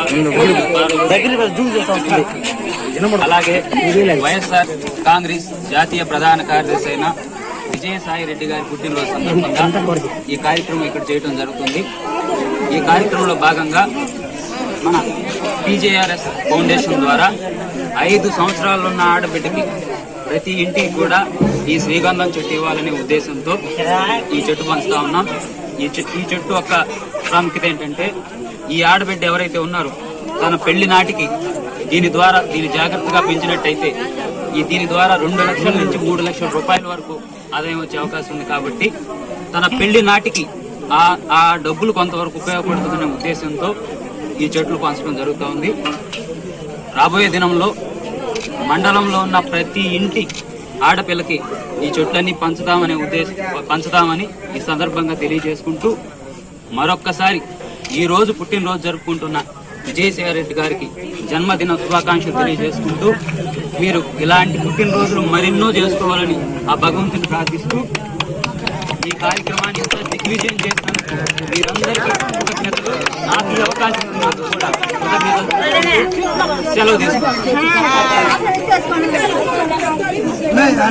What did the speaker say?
అలాగే వైఎస్ఆర్ కాంగ్రెస్ జాతీయ ప్రధాన కార్యదర్శి అయిన విజయసాయి రెడ్డి గారి పుట్టినరోజు సందర్భంగా ఈ కార్యక్రమం ఇక్కడ చేయడం జరుగుతుంది ఈ కార్యక్రమంలో భాగంగా మన పీజేఆర్ఎస్ ఫౌండేషన్ ద్వారా ఐదు సంవత్సరాలు ఉన్న ఆడబిడ్డకి ప్రతి ఇంటికి కూడా ఈ శ్రీగంధం చెట్టు ఇవ్వాలనే ఉద్దేశంతో ఈ చెట్టు పంచుతా ఉన్నాం ఈ చెట్టు ఈ చెట్టు యొక్క ప్రాముఖ్యత ఏంటంటే ఈ ఆడబిడ్డ ఎవరైతే ఉన్నారో తన పెళ్లి నాటికి దీని ద్వారా దీని జాగ్రత్తగా పెంచినట్టయితే ఈ దీని ద్వారా రెండు లక్షల నుంచి మూడు లక్షల రూపాయల వరకు ఆదాయం వచ్చే అవకాశం ఉంది కాబట్టి తన పెళ్లి నాటికి ఆ ఆ డబ్బులు కొంతవరకు ఉపయోగపడుతుందనే ఉద్దేశంతో ఈ చెట్లు పంచడం జరుగుతూ ఉంది రాబోయే దినంలో మండలంలో ఉన్న ప్రతి ఇంటి ఆడపిల్లకి ఈ చెట్లన్నీ పంచుతామనే ఉద్దేశం పంచుతామని ఈ సందర్భంగా తెలియజేసుకుంటూ మరొక్కసారి ఈ రోజు పుట్టినరోజు జరుపుకుంటున్న విజయసాయి రెడ్డి గారికి జన్మదిన శుభాకాంక్షలు తెలియజేసుకుంటూ మీరు ఇలాంటి పుట్టినరోజులు మరెన్నో చేసుకోవాలని ఆ భగవంతుని ప్రార్థిస్తూ ఈ కార్యక్రమాన్ని ఇంత దిగ్విజయం చేసినందుకు మీరందరికీ కృతజ్ఞతలు నాకు ఈ అవకాశం ఇచ్చినందుకు కూడా కృతజ్ఞతలు సెలవు తీసుకుంటాను